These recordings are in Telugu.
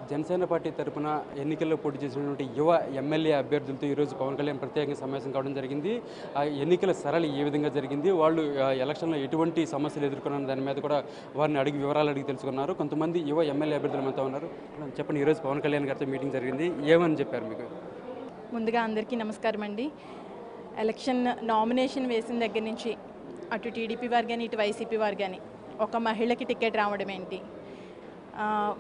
జనసేన పార్టీ తరపున ఎన్నికల్లో పోటీ చేసినటువంటి యువ ఎమ్మెల్యే అభ్యర్థులతో ఈరోజు పవన్ కళ్యాణ్ ప్రత్యేకంగా సమావేశం కావడం జరిగింది ఆ ఎన్నికల సరళి ఏ విధంగా జరిగింది వాళ్ళు ఆ, ఎలక్షన్లో ఎటువంటి సమస్యలు ఎదుర్కొన్న దాని మీద కూడా వారిని అడిగి వివరాలు అడిగి తెలుసుకున్నారు కొంతమంది యువ ఎమ్మెల్యే అభ్యర్థులు మనతో ఉన్నారు చెప్పండి ఈరోజు పవన్ కళ్యాణ్ గారితో మీటింగ్ జరిగింది ఏమని చెప్పారు మీకు ముందుగా అందరికీ నమస్కారం అండి ఎలక్షన్ నామినేషన్ వేసిన దగ్గర నుంచి అటు టీడీపీ వారు కానీ ఇటు వైసీపీ వారు కానీ ఒక మహిళకి టికెట్ రావడం ఏంటి ఆ,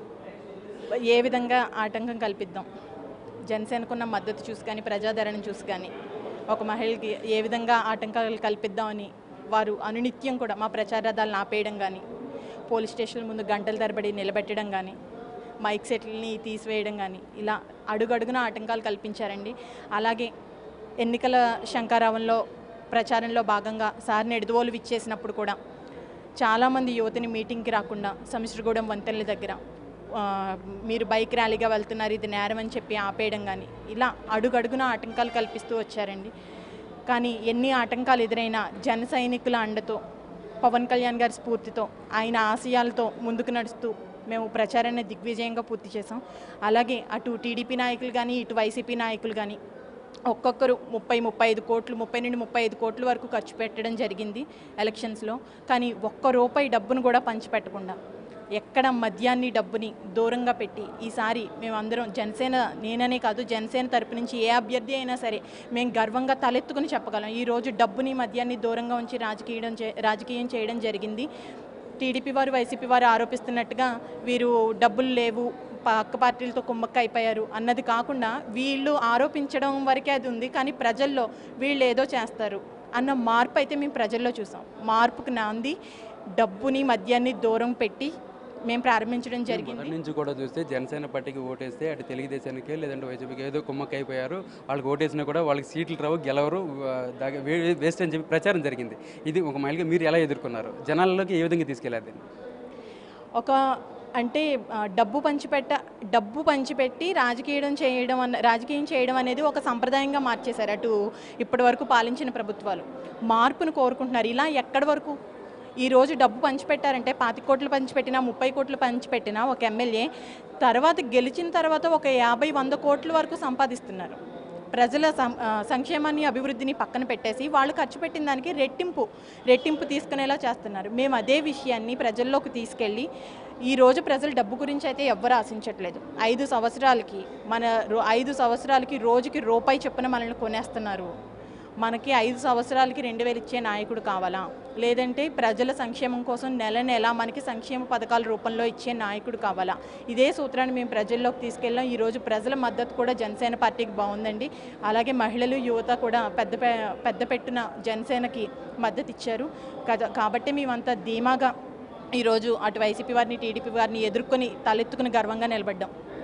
ఏ విధంగా ఆటంకం కల్పిద్దాం జనసేనకున్న మద్దతు చూసి కానీ ప్రజాదరణ చూసి కానీ ఒక మహిళకి ఏ విధంగా ఆటంకాలు కల్పిద్దామని వారు అనునిత్యం కూడా మా ప్రచార రథాలను ఆపేయడం కానీ పోలీస్ స్టేషన్ ముందు గంటల తరబడి నిలబెట్టడం కానీ మైక్ సెట్లని తీసివేయడం కానీ ఇలా అడుగడుగున ఆటంకాలు కల్పించారండి అలాగే ఎన్నికల శంకారావంలో ప్రచారంలో భాగంగా సార్ నెడుదోలు విచ్చేసినప్పుడు కూడా చాలామంది యువతిని మీటింగ్కి రాకుండా సమిశ్రగూడెం వంతెనల దగ్గర ఆ, మీరు బైక్ ర్యాలీగా వెళ్తున్నారు ఇది నేరం అని చెప్పి ఆపేయడం కానీ ఇలా అడుగడుగున ఆటంకాలు కల్పిస్తూ వచ్చారండి కానీ ఎన్ని ఆటంకాలు ఎదురైనా జన సైనికుల అండతో పవన్ కళ్యాణ్ గారి స్ఫూర్తితో ఆయన ఆశయాలతో ముందుకు నడుస్తూ మేము ప్రచారాన్ని దిగ్విజయంగా పూర్తి చేసాం అలాగే అటు టీడీపీ నాయకులు కానీ ఇటు వైసీపీ నాయకులు కానీ ఒక్కొక్కరు ముప్పై ముప్పై ఐదు కోట్లు ముప్పై నుండి ముప్పై ఐదు కోట్ల వరకు ఖర్చు పెట్టడం జరిగింది ఎలక్షన్స్లో కానీ ఒక్క రూపాయి డబ్బును కూడా పంచిపెట్టకుండా ఎక్కడ మద్యాన్ని డబ్బుని దూరంగా పెట్టి ఈసారి మేమందరం జనసేన నేననే కాదు జనసేన తరపు నుంచి ఏ అభ్యర్థి అయినా సరే మేము గర్వంగా తలెత్తుకుని చెప్పగలం ఈరోజు డబ్బుని మద్యాన్ని దూరంగా ఉంచి రాజకీయం చే రాజకీయం చేయడం జరిగింది టీడీపీ వారు వైసీపీ వారు ఆరోపిస్తున్నట్టుగా వీరు డబ్బులు లేవు పక్క పార్టీలతో కుమ్మక్క అయిపోయారు అన్నది కాకుండా వీళ్ళు ఆరోపించడం వరకే అది ఉంది కానీ ప్రజల్లో వీళ్ళు ఏదో చేస్తారు అన్న మార్పు అయితే మేము ప్రజల్లో చూసాం మార్పుకు నాంది డబ్బుని మద్యాన్ని దూరం పెట్టి మేము ప్రారంభించడం జరిగింది మొదటి నుంచి కూడా చూస్తే జనసేన పార్టీకి ఓటేస్తే అటు తెలుగుదేశానికి లేదంటే వైసీపీకి ఏదో కుమ్మక్క అయిపోయారు వాళ్ళకి ఓటేసినా కూడా వాళ్ళకి సీట్లు రావు గెలవరు ఆ, దాగా వే- వేస్ట్ అని చెప్పి ప్రచారం జరిగింది ఇది ఒక మహిళగా మీరు ఎలా ఎదుర్కొన్నారు జనాల్లోకి ఏ విధంగా తీసుకెళ్ళారు దీన్ని ఒక అంటే ఆ, డబ్బు పంచిపెట్ట డబ్బు పంచిపెట్టి రాజకీయం చేయడం అన్న రాజకీయం చేయడం అనేది ఒక సంప్రదాయంగా మార్చేశారు అటు ఇప్పటి వరకు పాలించిన ప్రభుత్వాలు మార్పును కోరుకుంటున్నారు ఇలా ఎక్కడి వరకు ఈ రోజు డబ్బు పంచిపెట్టారంటే పాతి కోట్లు పంచిపెట్టినా ముప్పై కోట్లు పంచిపెట్టినా ఒక ఎమ్మెల్యే తర్వాత గెలిచిన తర్వాత ఒక యాభై వంద కోట్ల వరకు సంపాదిస్తున్నారు ప్రజల సం- ఆ, సంక్షేమాన్ని అభివృద్ధిని పక్కన పెట్టేసి వాళ్ళు ఖర్చు పెట్టిన దానికి రెట్టింపు రెట్టింపు తీసుకునేలా చేస్తున్నారు మేము అదే విషయాన్ని ప్రజల్లోకి తీసుకెళ్ళి ఈ రోజు ప్రజలు డబ్బు గురించి అయితే ఎవ్వరు ఆశించట్లేదు ఐదు సంవత్సరాలకి మన రో- ఐదు సంవత్సరాలకి రోజుకి రూపాయి చొప్పున మనల్ని కొనేస్తున్నారు మనకి ఐదు సంవత్సరాలకి రెండు వేలు ఇచ్చే నాయకుడు కావాలా లేదంటే ప్రజల సంక్షేమం కోసం నెల నెల మనకి సంక్షేమ పథకాల రూపంలో ఇచ్చే నాయకుడు కావాలా ఇదే సూత్రాన్ని మేము ప్రజల్లోకి తీసుకెళ్ళాం ఈరోజు ప్రజల మద్దతు కూడా జనసేన పార్టీకి బాగుందండి అలాగే మహిళలు యువత కూడా పెద్ద పె- పెద్ద పెట్టున జనసేనకి మద్దతు ఇచ్చారు కదా కాబట్టి మేమంతా ధీమాగా ఈరోజు అటు వైసీపీ వారిని టీడీపీ వారిని ఎదుర్కొని తలెత్తుకుని గర్వంగా నిలబడ్డాం